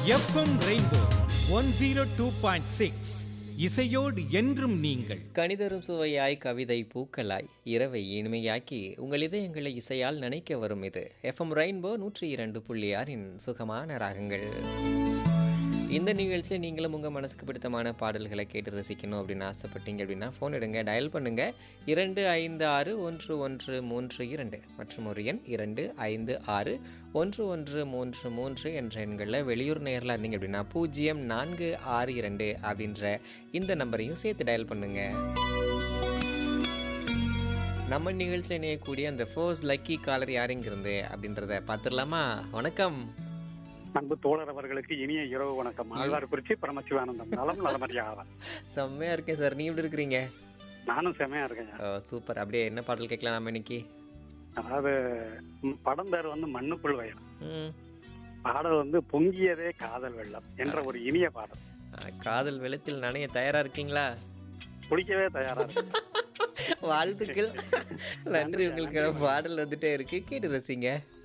FM rainbow one zero two point six இசையோடு என்றும் நீங்கள் கணிதரும் சுவையாய் கவிதை பூக்களாய் இரவை இனிமையாக்கி உங்கள் இதயங்களை இசையால் நினைக்க வரும் இது எஃப்எம் ரெயின்போ நூற்றி இரண்டு புள்ளி ஆறின் சுகமான ராகங்கள் இந்த நிகழ்ச்சியில் நீங்களும் உங்கள் மனசுக்கு பிடித்தமான பாடல்களை கேட்டு ரசிக்கணும் அப்படின்னு ஆசைப்பட்டீங்க அப்படின்னா ஃபோன் எடுங்க டயல் பண்ணுங்க இரண்டு ஐந்து ஆறு ஒன்று ஒன்று மூன்று இரண்டு மற்றும் ஒரு எண் இரண்டு ஐந்து ஆறு ஒன்று ஒன்று மூன்று மூன்று என்ற எண்களில் வெளியூர் நேரில் இருந்தீங்க அப்படின்னா பூஜ்ஜியம் நான்கு ஆறு இரண்டு அப்படின்ற இந்த நம்பரையும் சேர்த்து டயல் பண்ணுங்க நம்ம நிகழ்ச்சியில் இணையக்கூடிய அந்த ஃபர்ஸ்ட் லக்கி காலர் யாருங்கிருந்து அப்படின்றத பார்த்துடலாமா வணக்கம் அன்பு தோழர் அவர்களுக்கு இனிய இரவு வணக்கம் ஆழ்வார்குறிச்சி பரமசிவானந்தம் நலம் நலமறியாக செம்மையா இருக்கேன் சார் நீ எப்படி இருக்கிறீங்க நானும் செமையா இருக்கேன் ஓ, சூப்பர் அப்படியே என்ன பாடல் கேட்கலாம் நம்ம இன்னைக்கு அதாவது ம், படம் பேர் வந்து மண்ணுக்குள் வயல் ம், பாடல் வந்து பொங்கியதே காதல் வெள்ளம் என்ற ஒரு இனிய பாடல் ஆ, காதல் வெள்ளத்தில் நனைய தயாரா இருக்கீங்களா குளிக்கவே தயாரா இருக்கு வாழ்த்துக்கள் நன்றி உங்களுக்கு பாடல் வந்துட்டே இருக்கு கேட்டு ரசிங்க